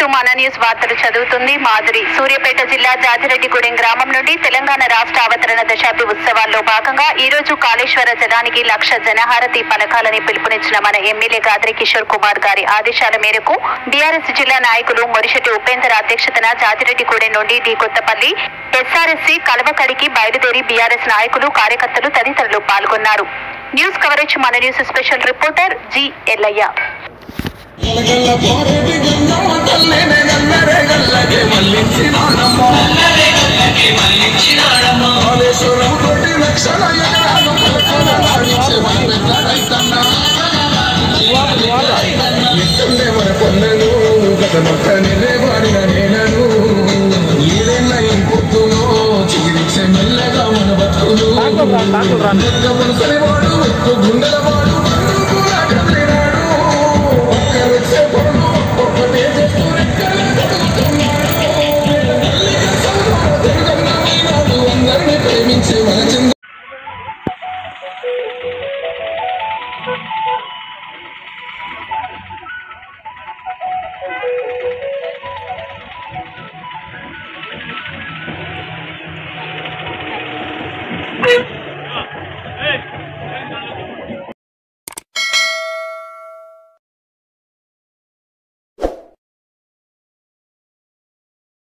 మన న్యూస్ వార్తలు చదువుతుంది మాధురి సూర్యాపేట జిల్లా జాజిరెడ్డిగూడెం గ్రామం నుండి తెలంగాణ రాష్ట్ర అవతరణ దశాబ్ది ఉత్సవాల్లో భాగంగా ఈ రోజు కాళేశ్వర జనానికి లక్ష జనహారతి పలకాలని పిలుపునిచ్చిన మన ఎమ్మెల్యే గాద్రి కిషోర్ కుమార్ గారి ఆదేశాల మేరకు బీఆర్ఎస్ జిల్లా నాయకులు మొరిశెట్టి ఉపేందర్ అధ్యక్షతన జాజిరెడ్డిగూడెం నుండి డి కొత్తపల్లి ఎస్ఆర్ఎస్సి కలవకడికి బయలుదేరి బీఆర్ఎస్ నాయకులు కార్యకర్తలు తదితరులు పాల్గొన్నారు న్యూస్ కవరేజ్ మన news special reporter G Yellaiah Galla Poreti Gangamma తల్లినే గల్లరే గల్లగే మల్లించినాడమ్మ. కాళేశ్వరం కోటి లక్షల ఎకరాలు పలకల రాణించే మన రైతన్నా. నిత్యుండే మన పొన్నను గతమొక్క నిలబడిన నేనను ఈడెన్న ఈ పొద్దులో చిగిరిచ్చే మెల్లగా మన బతుకులు ఒక్క ముసలివాడు ఒక్క గుండెల వాడు కన్ను కూడా కదిలినాడు ఒక్క వచ్చే పొడు ఒక్కటే చేస్తూ రెక్కలు కదులుతున్నాడు. తల్లిగా సౌరవ జగన్న ఈనాడు అందరినీ ప్రేమించే మన చిన్న Thank